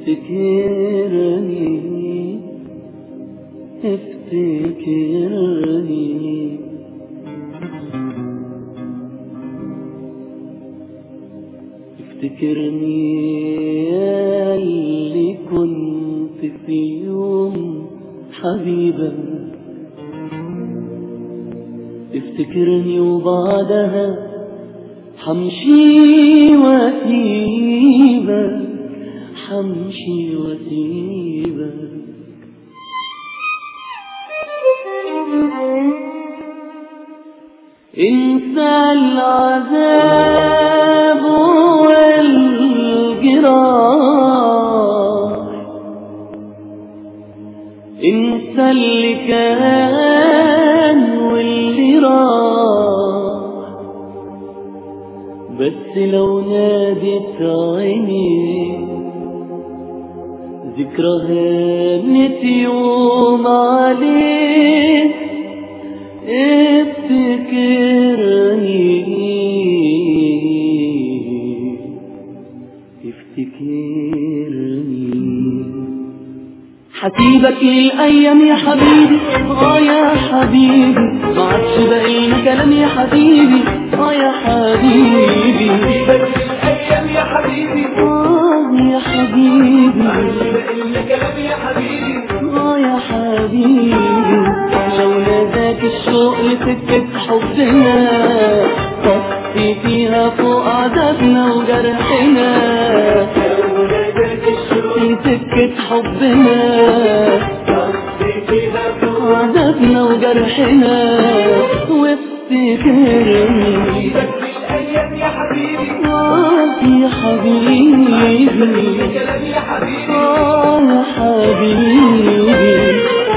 افتكرني افتكرني افتكرني يا اللي كنت في يوم حبيبك افتكرني وبعدها حمشي واسيبك حمشي واسيبك انسى العذاب والجراح انسى اللي كان واللي راح بس لو نادت عيني ذكرى هانت يوم عليك افتكرني افتكرني حسيبك للأيام يا حبيبي اه يا حبيبي ما عادش باقينا كلام يا حبيبي اه يا حبيبي حبيبك الايام يا حبيبي اه يا حبيبي بقلنا كلام يا حبيبي اه يا حبيبي لو ناداك الشوق لسكة حبنا طفي فيها فوق عذابنا وجرحنا لو ناداك الشوق لسكة حبنا قصدي فيها فوق عذابنا وجرحنا وافتكرني حبيبك الايام يا حبيبي آه يا حبيبي كلام يا حبيبي آه يا حبيبي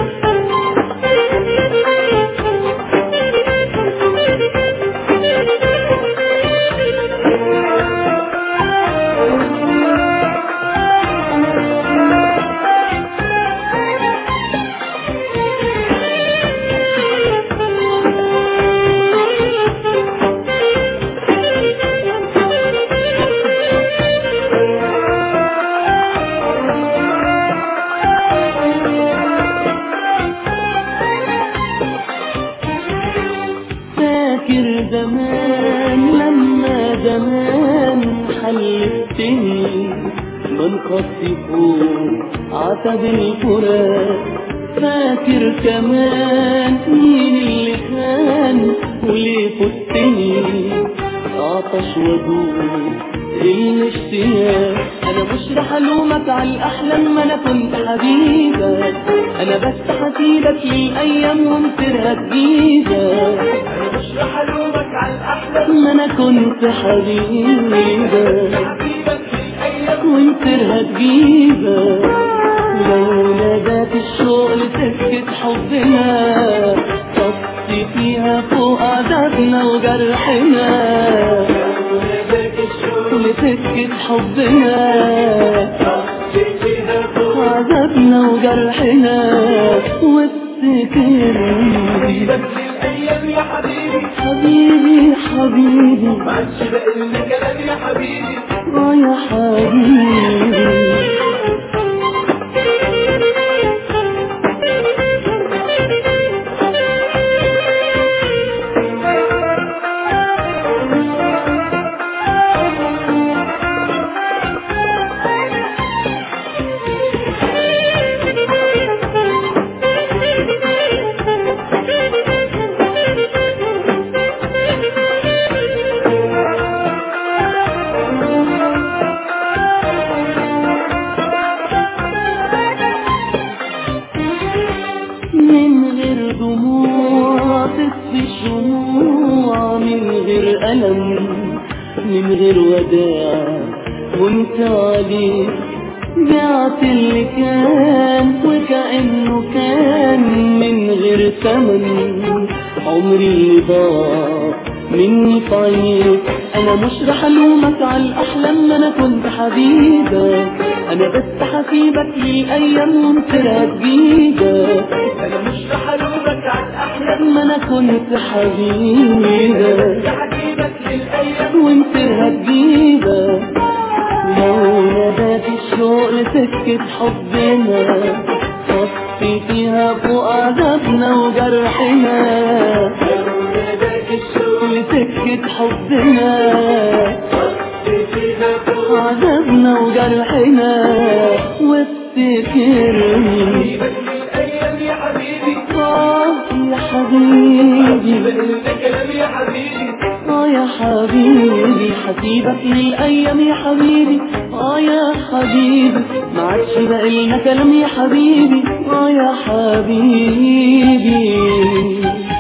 فاكر زمان لما زمان حلفتني من قصدي فوق عتب الفراق فاكر كمان مين اللي كان وليه فتني عطش ودود الاشتياق انا مش رح الومك على الاحلام ما انا كنت حبيبك انا بس حسيبك للايام ومصيرها تجيبك انا مش رح الومك على الاحلام ما انا كنت حبيبك حبيبك الايام ومصيرها تجيبك لو ناداك الشوق لسكة حبنا طفي فيها فوق عذابنا وجرحنا لو ناداك الشوق لسكة حبنا قصدي فيها فوق عذابنا وجرحنا وافتكرني حبيبك الايام يا حبيبي حبيبي حبيبي ما عادش بقلنا كلام يا حبيبي اه يا حبيبي من غير دموع تطفي الشموع من غير ألم من غير وداع وانت عليك بعت اللي كان وكأنه كان من غير ثمن عمري اللي ضاع مني في عينيك انا مش رح الومك على الاحلام ما انا كنت حبيبك انا بس حسيبك للايام ومصيرها تجيبك انا مش رح الومك على الاحلام ما انا كنت حبيبك يا حبيبك للايام ومصيرها تجيبك لو ناداك الشوق الشوق لسكة حبنا صفي فيها فوق عذابنا وجرحنا ذاك الشوق لسكة حبنا فيها فوق عذابنا وجرحنا وافتكرني سيبك للأيام يا حبيبي آه يا حبيبي بقلنا كلام يا حبيبي آه يا حبيبي حسيبك للأيام يا حبيبي آه يا حبيبي ما عادش بقى لنا كلام يا حبيبي آه يا حبيبي